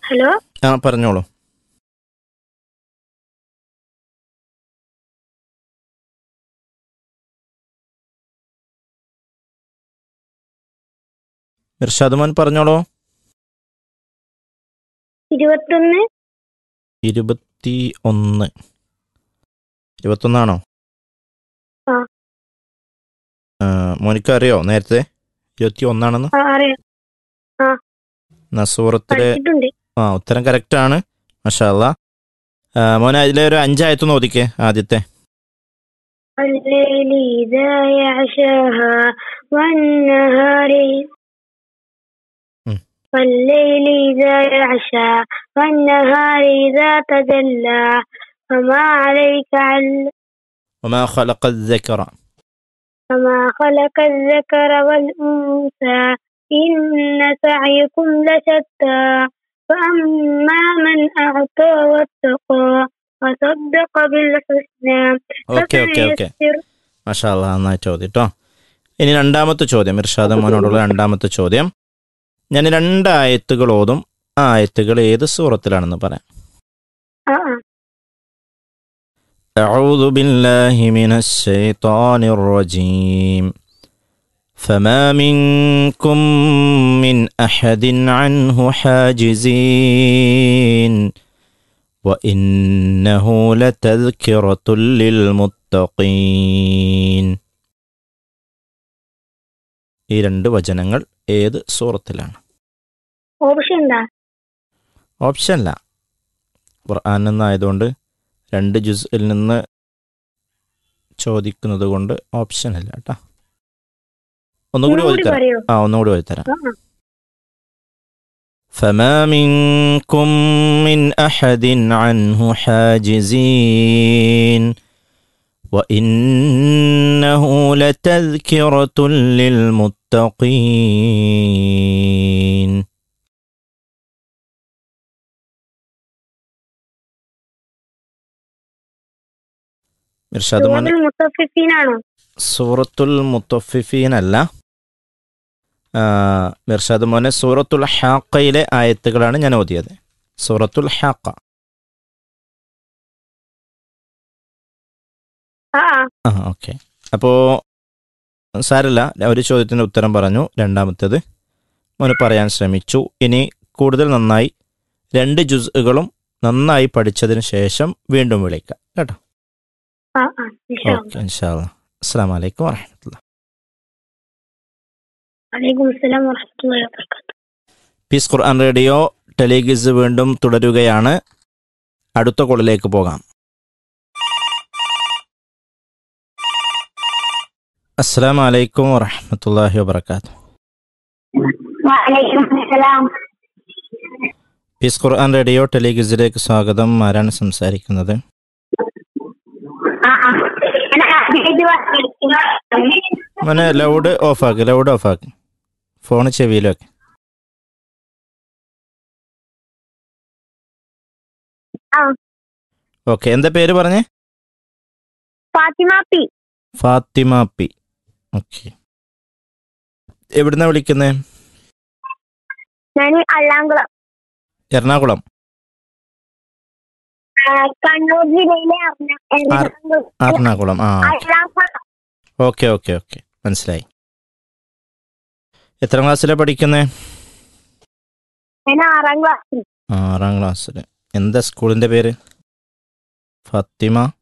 Hello ആ പറഞ്ഞോളൂ ഇർഷാദ് മോൻ പറഞ്ഞോളൂ ഇരുപത്തൊന്ന് ഇരുപത്തി ഒന്ന് ഇരുപത്തൊന്നാണോ ആ. ആ, മോനിക്ക് അറിയോ നേരത്തെ ഇരുപത്തി ഒന്നാണെന്ന് ആ, അറിയാം നസൂറത്തിലെ പഠിച്ചിട്ടുണ്ട് ആ ഉത്തരം കറക്റ്റാണ് മഷാല്ല മോനെ അതിലെ ഒരു അഞ്ചായത്തൊന്ന് ഓദിക്കേ ആദ്യത്തെ الليل إذا يغشاها والنهار مم. والليل إذا يغشى والنهار إذا تجلى فما عليك عل وما خلق الذكر فما خلق الذكر والأنثى إن سعيكم لشتى فأما من أعطى واتقى وصدق بالحسنى ഓക്കെ ഓക്കെ ഓക്കെ فسنيسر- മഷാല്ല നന്നായി ചോദ്യം കേട്ടോ ഇനി രണ്ടാമത്തെ ചോദ്യം ഇർഷാദ് മോനോടുള്ള രണ്ടാമത്തെ ചോദ്യം ഞാൻ രണ്ട് ആയത്തുകൾ ഓതും ആ ആയത്തുകൾ ഏത് സൂറത്തിലാണെന്ന് പറയാം ആ ആ أعوذ بالله من الشيطان الرجيم فما منكم من أحد عنه حاجزين وإنه لتذكرة للمتقين ഈ രണ്ട് വചനങ്ങൾ ഏത് സൂറത്തിലാണ് ഓപ്ഷൻ എന്താ ഓപ്ഷൻ അല്ല ഖുർആൻ എന്നായതുകൊണ്ട് രണ്ട് ജുസിൽ നിന്ന് ചോദിക്കുന്നത് കൊണ്ട് ഓപ്ഷൻ അല്ല കേട്ടോ ഒന്നുകൂടി ഒന്നുകൂടി ഓദിത്തരാം പറയോ ആ ഒന്നുകൂടി ഓദിത്തരാം ആ ആ. فما منكم من أحد عنه حاجزين وإنه لتذكرة للمتقين ഇർഷാദ് മോനെ സൂറത്തുൽ മുത്തഫിഫീനാണോ സൂറത്തുൽ മുത്തഫിഫീൻ അല്ല ആ, മിർഷാദ് മോനെ സൂറത്തുൽ ഹാക്കയിലെ ആയത്തുകളാണ് ഞാൻ ഓതിയത് സൂറത്തുൽ ഹാക്ക ആ ആ ആ ഓക്കെ അപ്പോൾ സാരല്ല ഒരു ചോദ്യത്തിൻ്റെ ഉത്തരം പറഞ്ഞു രണ്ടാമത്തേത് മോന് പറയാൻ ശ്രമിച്ചു ഇനി കൂടുതൽ നന്നായി രണ്ട് ജുസുകളും നന്നായി പഠിച്ചതിന് ശേഷം വീണ്ടും വിളിക്കാം കേട്ടോ ആ ആ ഇൻഷാ ഓക്കെ ഇൻഷാല്ല അസ്സാം വലൈക്കും വാഹമത്തുള്ള വലൈക്കും അസ്സലാം വറഹ്മത്തുള്ളാഹി വബറകാതുഹു പീസ് ഖുർആൻ റേഡിയോ ടെലിഗിസ് വീണ്ടും തുടരുകയാണ് അടുത്ത കോളിലേക്ക് പോകാം അസ്സാം വലൈക്കും വറഹമത്തല്ലാഹി വബർക്കാത്തു വലൈക്കും അസ്സലാം പീസ് ഖുർആൻ റേഡിയോ ടെലിഗിസിലേക്ക് സ്വാഗതം ആരാണ് സംസാരിക്കുന്നത് ആ ആ ഞാൻ ആദ്യമായിട്ട് വന്നിരിക്കുന്നു. മോനെ ലൗഡ് ഓഫാക്ക് ലൗഡ് ഓഫാക്ക് ഫോൺ ചെവിയിലൊക്കെ ആ. ഓക്കെ എന്താ പേര് പറഞ്ഞേ Fathima P Fathima P okay എവിടുന്നാ വിളിക്കുന്നത് ഞാൻ അള്ളാങ്കുളം എറണാകുളം ആ, കണ്ണൂർ ജില്ലയിലെ എറണ- എറണാകുളം എറണാകുളം ആ അള്ളാങ്കുളം ഓക്കെ ഓക്കെ ഓക്കെ മനസ്സിലായി എത്ര ക്ലാസ്സിലാണ് പഠിക്കുന്നത് ഞാൻ ആറാം ക്ലാസ്സിൽ ആറാം ക്ലാസ്സിൽ എന്താ സ്കൂളിൻ്റെ പേര് ഫാത്തിമ